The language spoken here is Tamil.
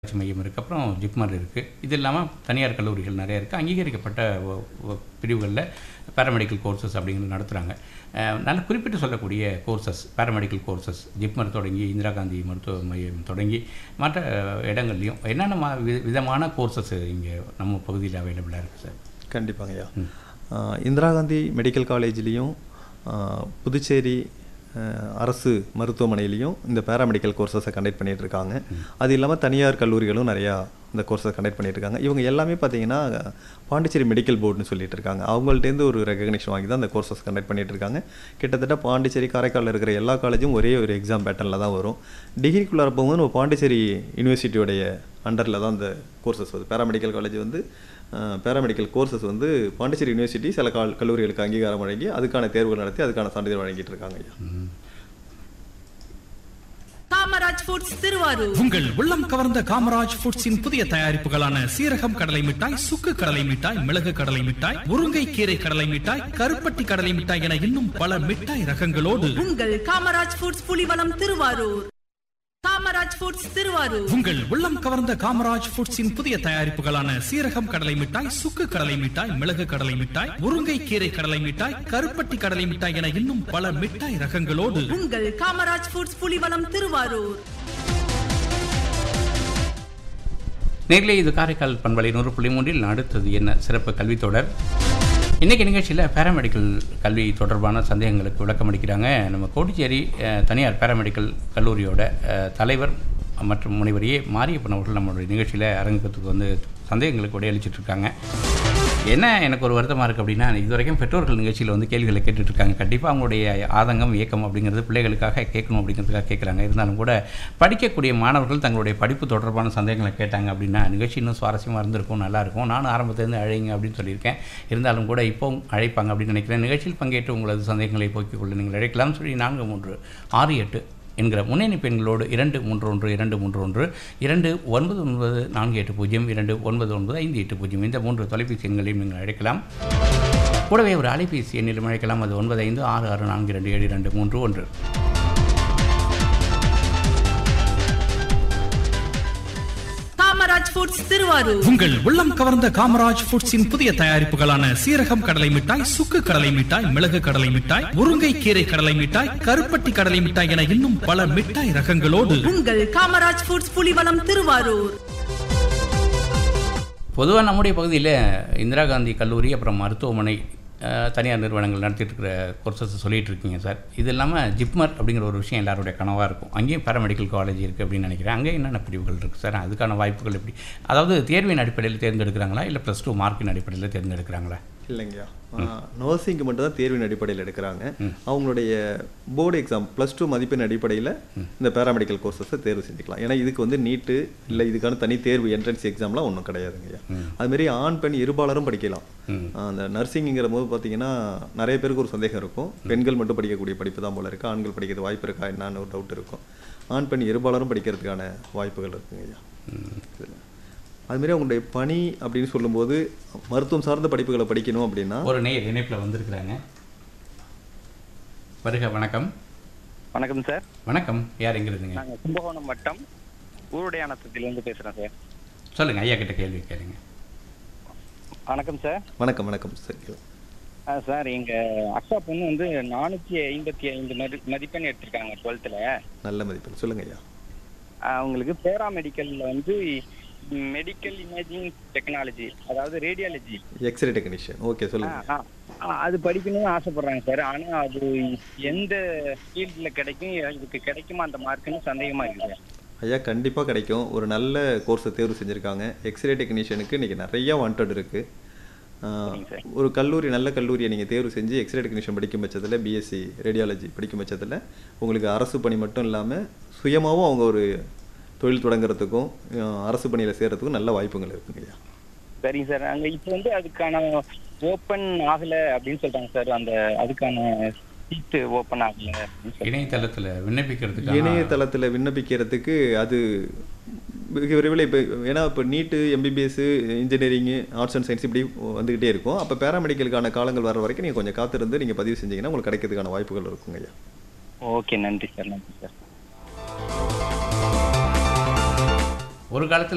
ஆராய்ச்சி மையம் இருக்குது அப்புறம் ஜிப்மர் இருக்குது இது இல்லாமல் தனியார் கல்லூரிகள் நிறைய இருக்குது அங்கீகரிக்கப்பட்ட ஒ- ஒ- பிரிவுகளில் பேராமெடிக்கல் கோர்சஸ் அப்படிங்கிறது நடத்துகிறாங்க நல்ல குறிப்பிட்டு சொல்லக்கூடிய கோர்சஸ் பேராமெடிக்கல் கோர்சஸ் ஜிப்மர் தொடங்கி இந்திரா காந்தி மருத்துவ மையம் தொடங்கி மற்ற அஹ், இடங்கள்லையும் என்னென்ன மா- வி- விதமான கோர்சஸ் இங்கே நம்ம பகுதியில் அவைலபிளாக இருக்குது சார் கண்டிப்பாங்க ஐயா ஆஹ் இந்திரா காந்தி மெடிக்கல் காலேஜ்லேயும் புதுச்சேரி ஆஹ் அரசு மருத்துவமனையிலையும் இந்த பேராமெடிக்கல் கோர்சஸை கண்டக்ட் பண்ணிட்டு இருக்காங்க அது இல்லாமல் தனியார் கல்லூரிகளும் நிறையா இந்த கோர்ஸை கண்டக்ட் பண்ணிட்டு இருக்காங்க இவங்க எல்லாமே பார்த்தீங்கன்னா பாண்டிச்சேரி மெடிக்கல் போர்டுன்னு சொல்லிட்டு இருக்காங்க அவங்கள்ட்டேருந்து ஒரு ரெகக்னிஷன் வாங்கி தான் இந்த கோர்சஸ் கண்டக்ட் பண்ணிட்டு இருக்காங்க கிட்டத்தட்ட பாண்டிச்சேரி காரைக்காலில் இருக்கிற எல்லா காலேஜும் ஒரே ஒரு எக்ஸாம் பேட்டர்னில் தான் வரும் டிகிரிக்குள்ளார போகும்போது நம்ம பாண்டிச்சேரி யூனிவர்சிட்டியோடைய அண்டரில் தான் இந்த கோர்சஸ் வருது பேராமெடிக்கல் காலேஜ் வந்து பேராமெடிக்கல் கோர்சஸ் வந்து பாண்டிச்சேரி யூனிவர்சிட்டி சில கால் கல்லூரிகளுக்கு அங்கீகாரம் வழங்கி அதுக்கான தேர்வுகள் நடத்தி அதுக்கான சான்றிதழ் வழங்கிட்டு இருக்காங்க ஐயா காமராஜ் ஃபுட்ஸ் திருவாரூர் உங்கள் உள்ளம் கவர்ந்த காமராஜ் ஃபுட்ஸின் புதிய தயாரிப்புகளான சீரகம் கடலை மிட்டாய் சுக்கு கடலை மிட்டாய் மிளகு கடலை மிட்டாய் முருங்கை கீரை கடலை மிட்டாய் கருப்பட்டி கடலை மிட்டாய் என இன்னும் பல மிட்டாய் ரகங்களோடு உங்கள் காமராஜ் ஃபுட்ஸ் புலிவலம் திருவாரூர் காமராஜ் ஃபுட்ஸ் திருவாரூர் உங்கள் உள்ளம் கவர்ந்த காமராஜ் ஃபுட்ஸின் புதிய தயாரிப்புகளான சீரகம் கடலை மிட்டாய் சுக்கு கடலை மிட்டாய் மிளகு கடலை மிட்டாய் முருங்கை கீரை கடலை மிட்டாய் கருப்பட்டி கடலை மிட்டாய் என இன்னும் பல மிட்டாய் ரகங்களோடு உங்கள் காமராஜ் ஃபுட்ஸ் புலிவலம் திருவாரூர் நேரிலே இது காரைக்கால் பண்பலை நூறு புள்ளி மூன்றில் அடுத்தது என்ன சிறப்பு கல்வித் தொடர் இன்றைக்கி நிகழ்ச்சியில் பேராமெடிக்கல் கல்வி தொடர்பான சந்தேகங்களுக்கு விளக்கம் அளிக்கிறாங்க நம்ம கோடிச்சேரி அஹ், தனியார் பேராமெடிக்கல் கல்லூரியோட அஹ், தலைவர் மற்றும் முனைவரையே மாரியப்பன் அவர்கள் நம்மளுடைய நிகழ்ச்சியில் அரங்கத்துக்கு வந்து சந்தேகங்களுக்கு விடையளிச்சிட்டு இருக்காங்க என்ன எனக்கு ஒரு வருத்தமாக இருக்குது அப்படின்னா இது வரைக்கும் பெற்றோர்கள் நிகழ்ச்சியில் வந்து கேள்விகளை கேட்டுட்டு இருக்காங்க கண்டிப்பாக அவங்களுடைய ஆதங்கம் இயக்கம் அப்படிங்கிறது பிள்ளைகளுக்காக கேட்கணும் அப்படிங்கிறதுக்காக கேட்குறாங்க இருந்தாலும் கூட படிக்கக்கூடிய மாணவர்கள் தங்களுடைய படிப்பு தொடர்பான சந்தேகங்களை கேட்டாங்க அப்படின்னா நிகழ்ச்சி இன்னும் சுவாரஸ்யமாக இருந்திருக்கும் நல்லாயிருக்கும் நானும் ஆரம்பத்திலேருந்து அழைங்க அப்படின்னு சொல்லியிருக்கேன் இருந்தாலும் கூட இப்போவும் அழைப்பாங்க அப்படின்னு நினைக்கிறேன் நிகழ்ச்சியில் பங்கேற்று உங்களது சந்தேகங்களை போக்கிக் கொள்ள நீங்கள் அழைக்கலாம் சொல்லி நான்கு மூன்று ஆறு எட்டு என்கிற முன்னணி பெண்களோடு இரண்டு மூன்று ஒன்று இரண்டு மூன்று ஒன்று இரண்டு ஒன்பது ஒன்பது நான்கு எட்டு பூஜ்ஜியம் இரண்டு ஒன்பது ஒன்பது ஐந்து எட்டு பூஜ்ஜியம் இந்த மூன்று தொலைபேசி எண்களையும் நீங்கள் அழைக்கலாம் கூடவே ஒரு அலைபேசி எண்ணிலும் அழைக்கலாம் அது ஒன்பது ஐந்து ஆறு ஆறு நான்கு இரண்டு ஏழு இரண்டு மூன்று ஒன்று காமராஜ் ஃபுட்ஸ் திருவாரூர் உங்கள் உள்ளம் கவர்ந்த காமராஜ் ஃபுட்ஸின் புதிய தயாரிப்புகளான சீரகம் கடலை மிட்டாய் சுக்கு கடலை மிட்டாய் மிளகு கடலை மிட்டாய் முருங்கை கீரை கடலை மிட்டாய் கருப்பட்டி கடலை மிட்டாய் என இன்னும் பல மிட்டாய் ரகங்களோடு உங்கள் காமராஜ் ஃபுட்ஸ் புலிவலம் திருவாரூர் பொதுவாக நம்முடைய பகுதியில் இந்திரா காந்தி கல்லூரி அப்புறம் மருத்துவமனை அஹ், தனியார் நிறுவனங்கள் நடத்திட்டு இருக்கிற கோர்சஸ் சொல்லிட்டு இருக்கீங்க சார் இது இல்லாமல் ஜிப்மர் அப்படிங்கிற ஒரு விஷயம் எல்லாருடைய கனவாக இருக்கும் அங்கேயும் பேராமெடிக்கல் காலேஜ் இருக்குது அப்படின்னு நினைக்கிறேன் அங்கே என்னென்ன பிரிவுகள் இருக்குது சார் அதுக்கான வாய்ப்புகள் எப்படி அதாவது தேர்வின் அடிப்படையில் தேர்ந்தெடுக்கிறாங்களா இல்லை ப்ளஸ் டூ மார்க்கின் அடிப்படையில் தேர்ந்தெடுக்கிறாங்களா இல்லைங்கய்யா நர்சிங்க்கு மட்டும் தான் தேர்வின் அடிப்படையில் எடுக்கிறாங்க அவங்களுடைய போர்டு எக்ஸாம் ப்ளஸ் டூ மதிப்பெண் அடிப்படையில் இந்த பேராமெடிக்கல் கோர்சஸை தேர்வு செஞ்சுக்கலாம் ஏன்னா இதுக்கு வந்து நீட்டு இல்லை இதுக்கான தனி தேர்வு என்ட்ரன்ஸ் எக்ஸாம்லாம் ஒன்றும் கிடையாதுங்கய்யா அதுமாரி ஆண் பெண் இருபாலரும் படிக்கலாம் அந்த நர்சிங்கிற போது பார்த்தீங்கன்னா நிறைய பேருக்கு ஒரு சந்தேகம் இருக்கும் பெண்கள் மட்டும் படிக்கக்கூடிய படிப்பு தான் போல இருக்கு ஆண்கள் படிக்கிறது வாய்ப்பு இருக்கா என்னன்னு ஒரு டவுட் இருக்கும் ஆண் பெண் இருபாலரும் படிக்கிறதுக்கான வாய்ப்புகள் இருக்குங்க ஐயா இதுல. அதுமாரி அவங்களுடைய பணி அப்படின்னு சொல்லும்போது மருத்துவம் சார்ந்த படிப்புகளை படிக்கணும் அப்படின்னா ஒரு நேர் இணைப்பில் வந்திருக்கிறாங்க வருக வணக்கம் வணக்கம் சார் வணக்கம் யார் எங்க இருந்தீங்க நாங்கள் கும்பகோணம் வட்டம் ஊருடையானத்திலிருந்து பேசுகிறேன் சார் சொல்லுங்கள் ஐயா கிட்ட கேள்வி கேளுங்க வணக்கம் சார் வணக்கம் வணக்கம் சரி ஆ, சார் எங்கள் அக்கா பொண்ணு வந்து நானூற்றி ஐம்பத்தி ஐந்து மதி மதிப்பெண் எடுத்திருக்காங்க டுவெல்த்தில் நல்ல மதிப்பெண் சொல்லுங்க ஐயா அவங்களுக்கு பேராமெடிக்கலில் வந்து மெடிக்கல் இமேஜிங் டெக்னாலஜி அதாவது ரேடியாலஜி எக்ஸ்ரே டெக்னீஷியன் ஓகே சொல்லுங்க அது படிக்கணும்னு ஆசைப்படுறாங்க சார் ஆனால் அது எந்த ஃபீல்டில் கிடைக்கும் இதுக்கு கிடைக்குமா அந்த மார்க்குன்னு சந்தேகமாக இருக்குது ஐயா கண்டிப்பாக கிடைக்கும் ஒரு நல்ல கோர்ஸை தேர்வு செஞ்சுருக்காங்க எக்ஸ்ரே டெக்னீஷியனுக்கு இன்றைக்கி நிறையா வாண்டட் இருக்குது சரிங்க சார். ஒரு கல்லூரி நல்ல கல்லூரியை நீங்கள் தேர்வு செஞ்சு எக்ஸ்ரே டெக்னீஷியன் படிக்கும் பட்சத்தில் பிஎஸ்சி ரேடியாலஜி படிக்கும் பட்சத்தில் உங்களுக்கு அரசு பணி மட்டும் இல்லாமல் சுயமாகவும் அவங்க ஒரு தொழில் தொடங்குறதுக்கும் அஹ், அரசு பணியில் சேர்றதுக்கும் நல்ல வாய்ப்புகள் இருக்குங்க ஐயா சரிங்க சார் அங்க இப்போ வந்து அதுக்கான ஓப்பன் ஆகல அப்படின்னு சொல்றாங்க சார் அந்த அதுக்கான சீட்டு ஓப்பன் ஆகல அப்படின்னு சொல்லி இணையதளத்தில் விண்ணப்பிக்கிறதுக்கு இணையதளத்தில் விண்ணப்பிக்கிறதுக்கு அது மிக விரைவில் இப்போ ஏன்னா இப்போ NEET MBBS engineering arts and science இப்படி வந்துக்கிட்டே இருக்கும் அப்போ பேராமெடிக்கலுக்கான காலங்கள் வர வரைக்கும் நீங்கள் கொஞ்சம் காத்திருந்து நீங்கள் பதிவு செஞ்சீங்கன்னா உங்களுக்கு கிடைக்கிறதுக்கான வாய்ப்புகள் இருக்குங்க ஐயா ஓகே நன்றி சார் நன்றி சார் ஒரு காலத்தில்